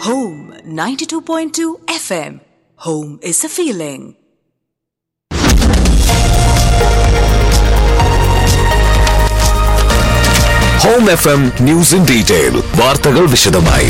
Home 92.2 FM. Home is a feeling. Home F M news in detail വാർത്തകൾ വിശദമായി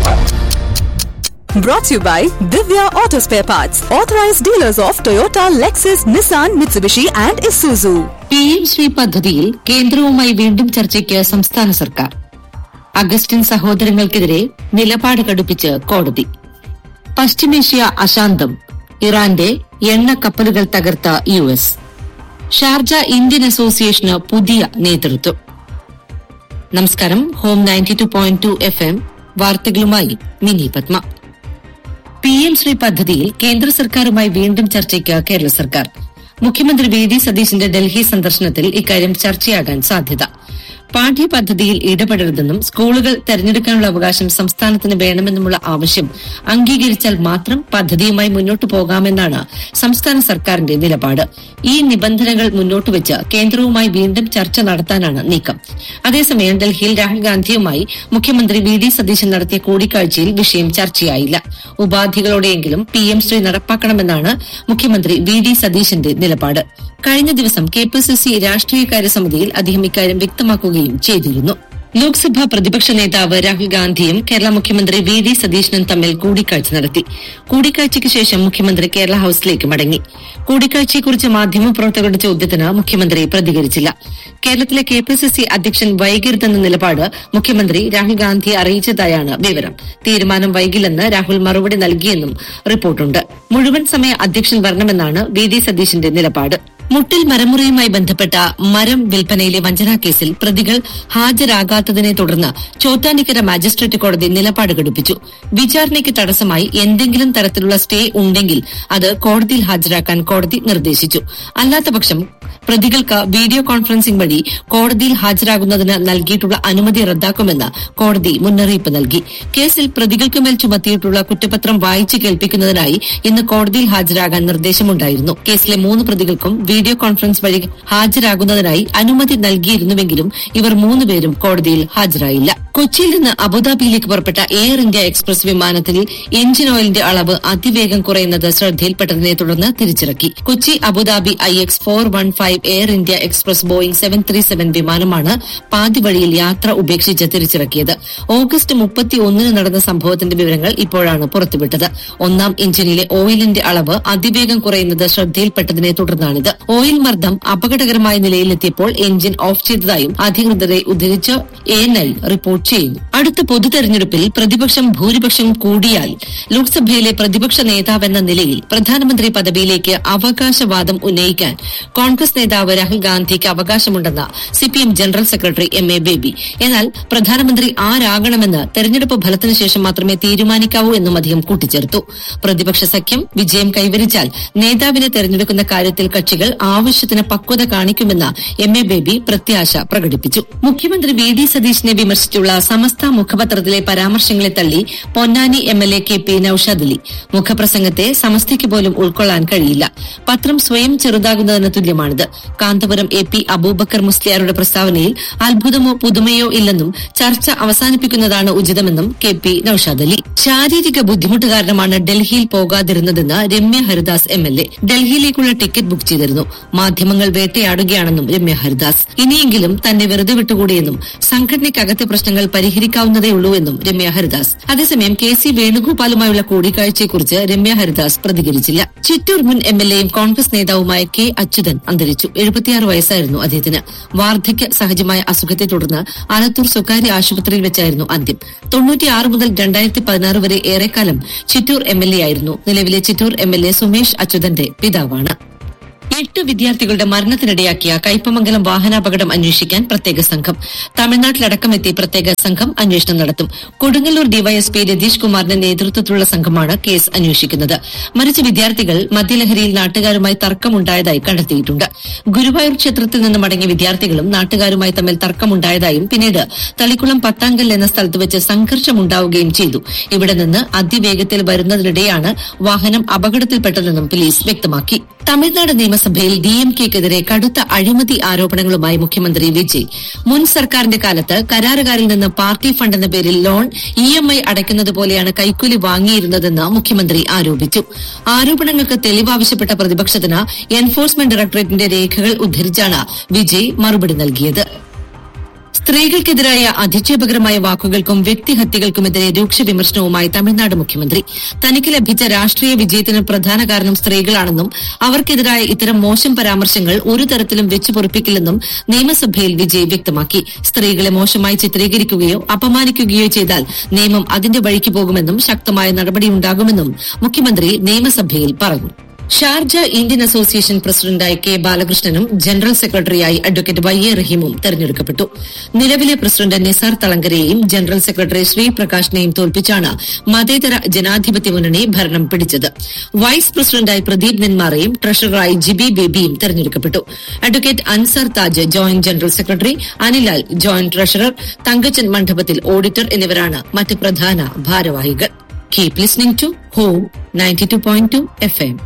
Brought to you by Divya Auto Spare Parts, authorized dealers of Toyota, Lexus, Nissan, Mitsubishi, and Isuzu. P M Shri പദ്ധതിയിൽ കേന്ദ്രവുമായി വീണ്ടും ചർച്ചയ്ക്ക് സംസ്ഥാന സർക്കാർ Augustine സഹോദരങ്ങൾക്കെതിരെ നിലപാട് കടുപ്പിച്ച് കോടതി പശ്ചിമേഷ്യ അശാന്തം ഇറാന്റെ എണ്ണ കപ്പലുകൾ തകർത്ത യു എസ് ഷാർജ ഇന്ത്യൻ അസോസിയേഷന് പുതിയ നേതൃത്വം നമസ്കാരം home ninety two point two F M വാർത്തകളുമായി മിനി പത്മ പി എം ശ്രീ പദ്ധതിയിൽ കേന്ദ്ര സർക്കാരുമായി വീണ്ടും ചർച്ചയ്ക്ക് കേരള സർക്കാർ മുഖ്യമന്ത്രി വി ഡി സതീശിന്റെ ഡൽഹി സന്ദർശനത്തിൽ ഇക്കാര്യം ചർച്ചയാകാൻ സാധ്യത പാഠ്യപദ്ധതിയിൽ ഇടപെടരുതെന്നും സ്കൂളുകൾ തെരഞ്ഞെടുക്കാനുള്ള അവകാശം സംസ്ഥാനത്തിന് വേണമെന്നുമുള്ള ആവശ്യം അംഗീകരിച്ചാൽ മാത്രം പദ്ധതിയുമായി മുന്നോട്ടു പോകാമെന്നാണ് സംസ്ഥാന സർക്കാരിന്റെ നിലപാട് ഈ നിബന്ധനകൾ മുന്നോട്ടുവച്ച് കേന്ദ്രവുമായി വീണ്ടും ചർച്ച നടത്താനാണ് നീക്കം അതേസമയം ഡൽഹിയിൽ രാഹുൽ ഗാന്ധിയുമായി മുഖ്യമന്ത്രി വി ഡി സതീശൻ നടത്തിയ കൂടിക്കാഴ്ചയിൽ വിഷയം ചർച്ചയായില്ല ഉപാധികളോടെയെങ്കിലും പി എം ശ്രീ നടപ്പാക്കണമെന്നാണ് മുഖ്യമന്ത്രി വി ഡി സതീശന്റെ നിലപാട് കഴിഞ്ഞ ദിവസം കെ പി സി സി രാഷ്ട്രീയകാര്യ സമിതിയിൽ അദ്ദേഹം ഇക്കാര്യം വ്യക്തമാക്കുകയും ചെയ്തിരുന്നു ലോക്സഭാ പ്രതിപക്ഷ നേതാവ് രാഹുൽ ഗാന്ധിയും കേരള മുഖ്യമന്ത്രി വി ഡി സതീശനും തമ്മിൽ കൂടിക്കാഴ്ച നടത്തി കൂടിക്കാഴ്ചയ്ക്ക് ശേഷം മുഖ്യമന്ത്രി കേരള ഹൌസിലേക്ക് മടങ്ങി കൂടിക്കാഴ്ചയെക്കുറിച്ച് മാധ്യമപ്രവർത്തകരുടെ ചോദ്യത്തിന് മുഖ്യമന്ത്രി പ്രതികരിച്ചില്ല കേരളത്തിലെ കെ പി സി സി അധ്യക്ഷൻ വൈകരുതെന്ന നിലപാട് മുഖ്യമന്ത്രി രാഹുൽ ഗാന്ധിയെ അറിയിച്ചതായാണ് വിവരം തീരുമാനം വൈകില്ലെന്ന് രാഹുൽ മറുപടി നൽകിയെന്നും റിപ്പോർട്ടുണ്ട് മുഴുവൻ സമയ അധ്യക്ഷൻ വരണമെന്നാണ് വി ഡി സതീശന്റെ നിലപാട് മുട്ടിൽ മരമുറിയുമായി ബന്ധപ്പെട്ട മരം വിൽപ്പനയിലെ വഞ്ചനാ കേസിൽ പ്രതികൾ ഹാജരാകാത്തതിനെ തുടർന്ന് ചോറ്റാനിക്കര മാജിസ്ട്രേറ്റ് കോടതി നിലപാട് ഘടിപ്പിച്ചു വിചാരണയ്ക്ക് തടസ്സമായി എന്തെങ്കിലും തരത്തിലുള്ള സ്റ്റേ ഉണ്ടെങ്കിൽ അത് കോടതിയിൽ ഹാജരാക്കാൻ കോടതി നിർദ്ദേശിച്ചു അല്ലാത്തപക്ഷം പ്രതികൾക്ക് വീഡിയോ കോൺഫറൻസിംഗ് വഴി കോടതിയിൽ ഹാജരാകുന്നതിന് നൽകിയിട്ടുള്ള അനുമതി റദ്ദാക്കുമെന്ന് കോടതി മുന്നറിയിപ്പ് നൽകി കേസിൽ പ്രതികൾക്കുമേൽ ചുമത്തിയിട്ടുള്ള കുറ്റപത്രം വായിച്ചു കേൾപ്പിക്കുന്നതിനായി ഇന്ന് കോടതിയിൽ ഹാജരാകാൻ നിർദ്ദേശമുണ്ടായിരുന്നു കേസിലെ മൂന്ന് പ്രതികൾക്കും വീഡിയോ കോൺഫറൻസ് വഴി ഹാജരാകുന്നതിനായി അനുമതി നൽകിയിരുന്നുവെങ്കിലും ഇവർ മൂന്നുപേരും കോടതിയിൽ ഹാജരായില്ല കൊച്ചിയിൽ നിന്ന് അബുദാബിയിലേക്ക് പുറപ്പെട്ട എയർ ഇന്ത്യ എക്സ്പ്രസ് വിമാനത്തിൽ എഞ്ചിൻ ഓയിലിന്റെ അളവ് അതിവേഗം കുറയുന്നത് ശ്രദ്ധയിൽപ്പെട്ടതിനെ തുടർന്ന് തിരിച്ചിറക്കി Kochi Abu Dhabi I X four one five Air India Express Boeing seven three seven വിമാനമാണ് പാതി വഴിയിൽ യാത്ര ഉപേക്ഷിച്ച് തിരിച്ചിറക്കിയത് ഓഗസ്റ്റ് മുപ്പത്തി ഒന്നിന് നടന്ന സംഭവത്തിന്റെ വിവരങ്ങൾ ഇപ്പോഴാണ് പുറത്തുവിട്ടത് ഒന്നാം എഞ്ചിനിലെ ഓയിലിന്റെ അളവ് അതിവേഗം കുറയുന്നത് ശ്രദ്ധയിൽപ്പെട്ടതിനെ തുടർന്നാണിത് ഓയിൽ മർദ്ദം അപകടകരമായ നിലയിലെത്തിയപ്പോൾ എഞ്ചിൻ ഓഫ് ചെയ്തതായും അധികൃതരെ ഉദ്ധരിച്ച് എൻഐ റിപ്പോർട്ട് ചെയ്യുന്നു അടുത്ത പൊതു തെരഞ്ഞെടുപ്പിൽ പ്രതിപക്ഷം ഭൂരിപക്ഷം കൂടിയാൽ ലോക്സഭയിലെ പ്രതിപക്ഷ നേതാവെന്ന നിലയിൽ പ്രധാനമന്ത്രി പദവിയിലേക്ക് അവകാശവാദം ഉന്നയിക്കാൻ കോൺഗ്രസ് നേതാവ് രാഹുൽ ഗാന്ധിക്ക് അവകാശമുണ്ടെന്ന് CPM general secretary M A Baby എന്നാൽ പ്രധാനമന്ത്രി ആരാകണമെന്ന് തെരഞ്ഞെടുപ്പ് ഫലത്തിന് ശേഷം മാത്രമേ തീരുമാനിക്കാവൂ എന്നും അദ്ദേഹം കൂട്ടിച്ചേർത്തു പ്രതിപക്ഷ സഖ്യം വിജയം കൈവരിച്ചാൽ നേതാവിനെ തെരഞ്ഞെടുക്കുന്ന കാര്യത്തിൽ കക്ഷികൾ ആവശ്യത്തിന് പക്വത കാണിക്കുമെന്ന് എം എ ബേബി പ്രത്യാശ പ്രകടിപ്പിച്ചു മുഖ്യമന്ത്രി വി ഡി സതീശിനെ വിമർശിച്ചുള്ള സമസ്ത മുഖപത്രത്തിലെ പരാമർശങ്ങളെ തള്ളി Ponnani M L A K P Noushad Ali മുഖപ്രസംഗത്തെ സമസ്തയ്ക്ക് പോലും ഉൾക്കൊള്ളാൻ കഴിയില്ല പത്രം സ്വയം ചെറുതാകുന്നതിന് തുല്യമാണിത് കാന്തപുരം എ പി അബൂബക്കർ മുസ്ലിയാരുടെ പ്രസ്താവനയിൽ അത്ഭുതമോ പുതുമയോ ഇല്ലെന്നും ചർച്ച അവസാനിപ്പിക്കുന്നതാണ് ഉചിതമെന്നും കെ പി നൌഷാദ് അലി ശാരീരിക ബുദ്ധിമുട്ട് കാരണമാണ് ഡൽഹിയിൽ പോകാതിരുന്നതെന്ന് Ramya Haridas M L A ഡൽഹിയിലേക്കുള്ള ടിക്കറ്റ് ബുക്ക് ചെയ്തിരുന്നു മാധ്യമങ്ങൾ വേട്ടയാടുകയാണെന്നും രമ്യ ഹരിദാസ് ഇനിയെങ്കിലും തന്നെ വെറുതെ വിട്ടുകൂടിയെന്നും സംഘടനയ്ക്കകത്തെ പ്രശ്നങ്ങൾ പരിഹരിക്കാവുന്നതേയുള്ളൂ എന്നും രമ്യ ഹരിദാസ് അതേസമയം കെ സി വേണുഗോപാലുമായുള്ള കൂടിക്കാഴ്ചയെക്കുറിച്ച് രമ്യ ഹരിദാസ് പ്രതികരിച്ചില്ല ചിറ്റൂർ മുൻ എം എൽ എയും കോൺഗ്രസ് നേതാവുമായ കെ അച്യുതൻ അന്തരിച്ചു എഴുപത്തിയാറ് വയസ്സായിരുന്നു അദ്ദേഹത്തിന് വാർദ്ധക്യ സഹജമായ അസുഖത്തെ തുടർന്ന് ആലത്തൂർ സ്വകാര്യ ആശുപത്രിയിൽ വെച്ചായിരുന്നു അന്ത്യം തൊണ്ണൂറ്റിയാറ് മുതൽ രണ്ടായിരത്തി പതിനാറ് വരെ ഏറെക്കാലം ചിറ്റൂർ എം എൽ എ ആയിരുന്നു നിലവിലെ Chittur M L A Sumesh അച്യുതന്റെ പിതാവാണ് എട്ട് വിദ്യാർത്ഥികളുടെ മരണത്തിനിടയാക്കിയ കയ്പമംഗലം വാഹനാപകടം അന്വേഷിക്കാൻ പ്രത്യേക സംഘം തമിഴ്നാട്ടിലടക്കം എത്തി പ്രത്യേക സംഘം അന്വേഷണം നടത്തും കൊടുങ്ങല്ലൂർ ഡിവൈഎസ്പി രതീഷ് കുമാറിന്റെ നേതൃത്വത്തിലുള്ള സംഘമാണ് കേസ് അന്വേഷിക്കുന്നത് മരിച്ച വിദ്യാർത്ഥികൾ മദ്യലഹരിയിൽ നാട്ടുകാരുമായി തർക്കമുണ്ടായതായി കണ്ടെത്തിയിട്ടുണ്ട് ഗുരുവായൂർ ക്ഷേത്രത്തിൽ നിന്ന് മടങ്ങിയ വിദ്യാർത്ഥികളും നാട്ടുകാരുമായി തമ്മിൽ തർക്കമുണ്ടായതായും പിന്നീട് തളിക്കുളം പത്താങ്കൽ എന്ന സ്ഥലത്ത് വെച്ച് സംഘർഷമുണ്ടാവുകയും ചെയ്തു ഇവിടെ നിന്ന് അതിവേഗത്തിൽ വരുന്നതിനിടെയാണ് വാഹനം അപകടത്തിൽപ്പെട്ടതെന്നും പോലീസ് വ്യക്തമാക്കി തമിഴ്നാട് നിയമസഭ നിയമസഭയിൽ ഡി എം കെക്കെതിരെ കടുത്ത അഴിമതി ആരോപണങ്ങളുമായി മുഖ്യമന്ത്രി വിജയ് മുൻ സർക്കാരിന്റെ കാലത്ത് കരാറുകാരിൽ നിന്ന് പാർട്ടി ഫണ്ട് എന്ന പേരിൽ ലോൺ ഇ എം ഐ അടയ്ക്കുന്നത് പോലെയാണ് കൈക്കൂലി വാങ്ങിയിരുന്നതെന്ന് മുഖ്യമന്ത്രി ആരോപിച്ചു ആരോപണങ്ങൾക്ക് തെളിവാവശ്യപ്പെട്ട പ്രതിപക്ഷത്തിന് എൻഫോഴ്സ്മെന്റ് ഡയറക്ടറേറ്റിന്റെ രേഖകൾ ഉദ്ധരിച്ചാണ് വിജയ് മറുപടി നൽകിയത് സ്ത്രീകൾക്കെതിരായ അധിക്ഷേപകരമായ വാക്കുകൾക്കും വ്യക്തിഹത്യകൾക്കുമെതിരെ രൂക്ഷ വിമർശനവുമായി തമിഴ്നാട് മുഖ്യമന്ത്രി തനിക്ക് ലഭിച്ച രാഷ്ട്രീയ വിജയത്തിന് പ്രധാന കാരണം സ്ത്രീകളാണെന്നും അവർക്കെതിരായ ഇത്തരം മോശം പരാമർശങ്ങൾ ഒരു തരത്തിലും വെച്ചു പൊറിപ്പിക്കില്ലെന്നും നിയമസഭയിൽ വിജയ് വ്യക്തമാക്കി സ്ത്രീകളെ മോശമായി ചിത്രീകരിക്കുകയോ അപമാനിക്കുകയോ ചെയ്താൽ നിയമം അതിന്റെ വഴിക്ക് പോകുമെന്നും ശക്തമായ നടപടിയുണ്ടാകുമെന്നും മുഖ്യമന്ത്രി നിയമസഭയിൽ പറഞ്ഞു ഷാർജ ഇന്ത്യൻ അസോസിയേഷൻ പ്രസിഡന്റായി കെ ബാലകൃഷ്ണനും ജനറൽ സെക്രട്ടറിയായി അഡ്വക്കേറ്റ് വൈ എ റഹീമും തെരഞ്ഞെടുക്കപ്പെട്ടു നിലവിലെ പ്രസിഡന്റ് നിസാർ തളങ്കരെയും ജനറൽ സെക്രട്ടറി ശ്രീപ്രകാശിനെയും തോൽപ്പിച്ചാണ് മതേതര ജനാധിപത്യ മുന്നണി ഭരണം പിടിച്ചത് വൈസ് പ്രസിഡന്റായി പ്രദീപ് നെന്മാറയും ട്രഷററായി ജിബി ബേബിയും തെരഞ്ഞെടുക്കപ്പെട്ടു advocate Ansar Taj joint general secretary Anilal joint treasurer Thankachan മണ്ഡപത്തിൽ ഓഡിറ്റർ എന്നിവരാണ് മറ്റ് പ്രധാന ഭാരവാഹികൾ keep listening to home ninety two point two F M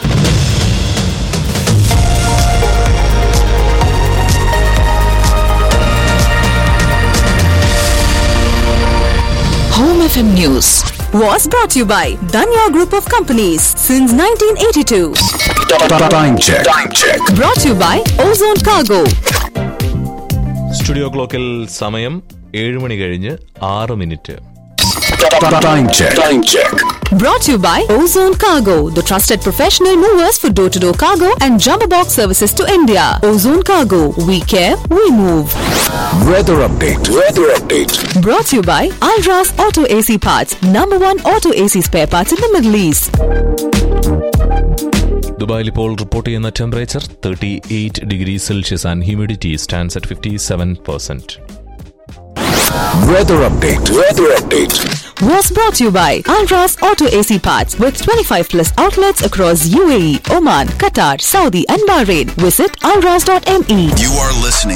Home FM News was brought to you by Danya Group of Companies since 1982. Time check. Time check. Brought to you by Ozone Cargo. Studio ക്ലോക്കിൽ സമയം ഏഴ് മണി കഴിഞ്ഞ് ആറ് minute Time check. Time check. Brought to you by Ozone Cargo, the trusted professional movers for door to door cargo and jumbo box services to India. Ozone Cargo, we care, we move. Weather update. Weather update. Brought to you by Alras Auto AC Parts, number one auto AC spare parts in the Middle East. ദുബായിൽ ഇപ്പോൾ report ചെയ്യുന്ന temperature thirty eight degree celsius and humidity stands at fifty seven percent Weather update. Weather update. Was brought to you by Alras Auto AC Parts with 25 plus outlets across UAE, Oman, Qatar, Saudi, and Bahrain. Visit alras.me. You are listening